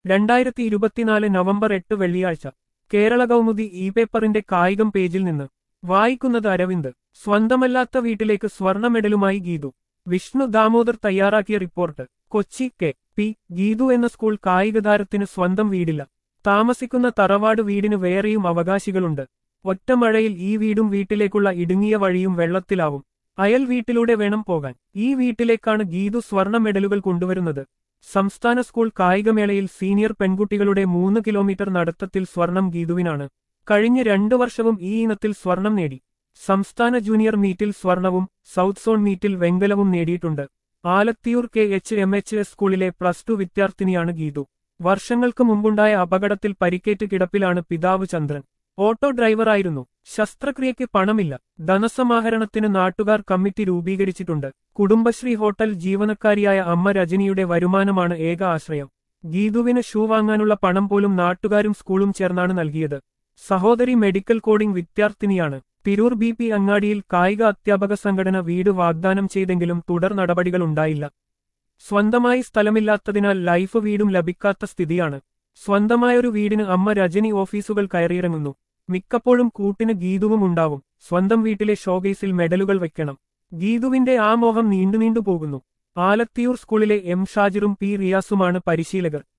രണ്ടായിരത്തി ഇരുപത്തിനാല് നവംബർ എട്ട് വെള്ളിയാഴ്ച കേരള കൗമുദി ഇ പേപ്പറിന്റെ കായികം പേജിൽ നിന്ന് വായിക്കുന്നത് അരവിന്ദ് സ്വന്തമല്ലാത്ത വീട്ടിലേക്ക് സ്വർണ്ണ മെഡലുമായി ഗീതു വിഷ്ണു ദാമോദർ തയ്യാറാക്കിയ report Kochi K P Geethu എന്ന സ്കൂൾ കായിക താരത്തിന് സ്വന്തം വീടില്ല താമസിക്കുന്ന തറവാട് വീടിന് വേറെയും അവകാശികളുണ്ട് ഒറ്റമഴയിൽ ഈ വീടും വീട്ടിലേക്കുള്ള ഇടുങ്ങിയ വഴിയും വെള്ളത്തിലാവും അയൽ വീട്ടിലൂടെ വേണം പോകാൻ ഈ വീട്ടിലേക്കാണ് ഗീതു സ്വർണ്ണ മെഡലുകൾ കൊണ്ടുവരുന്നത് സംസ്ഥാന സ്കൂൾ കായികമേളയിൽ സീനിയർ പെൺകുട്ടികളുടെ മൂന്ന് കിലോമീറ്റർ നടത്തത്തിൽ സ്വർണം ഗീതുവിനാണ് കഴിഞ്ഞ രണ്ടു വർഷവും ഈ ഇനത്തിൽ സ്വർണം നേടി സംസ്ഥാന ജൂനിയർ മീറ്റിൽ സ്വർണവും സൗത്ത് സോൺ മീറ്റിൽ വെങ്കലവും നേടിയിട്ടുണ്ട് Alathiyur K H M H S സ്കൂളിലെ പ്ലസ് ടു വിദ്യാർത്ഥിനിയാണ് ഗീതു വർഷങ്ങൾക്ക് മുമ്പുണ്ടായ അപകടത്തിൽ പരിക്കേറ്റ് കിടപ്പിലാണ് പിതാവ് ചന്ദ്രൻ ഓട്ടോ ഡ്രൈവറായിരുന്നു ശസ്ത്രക്രിയയ്ക്ക് പണമില്ല ധനസമാഹരണത്തിന് നാട്ടുകാർ കമ്മിറ്റി രൂപീകരിച്ചിട്ടുണ്ട് കുടുംബശ്രീ ഹോട്ടൽ ജീവനക്കാരിയായ അമ്മ രജനിയുടെ വരുമാനമാണ് ഏക ആശ്രയം ഗീതുവിന് ഷൂ വാങ്ങാനുള്ള പണം പോലും നാട്ടുകാരും സ്കൂളും ചേർന്നാണ് നൽകിയത് സഹോദരി മെഡിക്കൽ കോഡിംഗ് വിദ്യാർത്ഥിനിയാണ് തിരൂർ ബി പി അങ്ങാടിയിൽ കായിക അധ്യാപക സംഘടന വീട് വാഗ്ദാനം ചെയ്തെങ്കിലും തുടർ നടപടികളുണ്ടായില്ല സ്വന്തമായി സ്ഥലമില്ലാത്തതിനാൽ ലൈഫ് വീടും ലഭിക്കാത്ത സ്ഥിതിയാണ് സ്വന്തമായൊരു വീടിന് അമ്മ രജനി ഓഫീസുകൾ കയറിയിറങ്ങുന്നു മിക്കപ്പോഴും കൂട്ടിന് ഗീതുവും ഉണ്ടാവും സ്വന്തം വീട്ടിലെ ഷോകേസിൽ മെഡലുകൾ വെക്കണം ഗീതുവിന്റെ ആ മോഹം നീണ്ടു നീണ്ടു പോകുന്നു ആലത്തിയൂർ സ്കൂളിലെ എം ഷാജിറും പി റിയാസുമാണ് പരിശീലകർ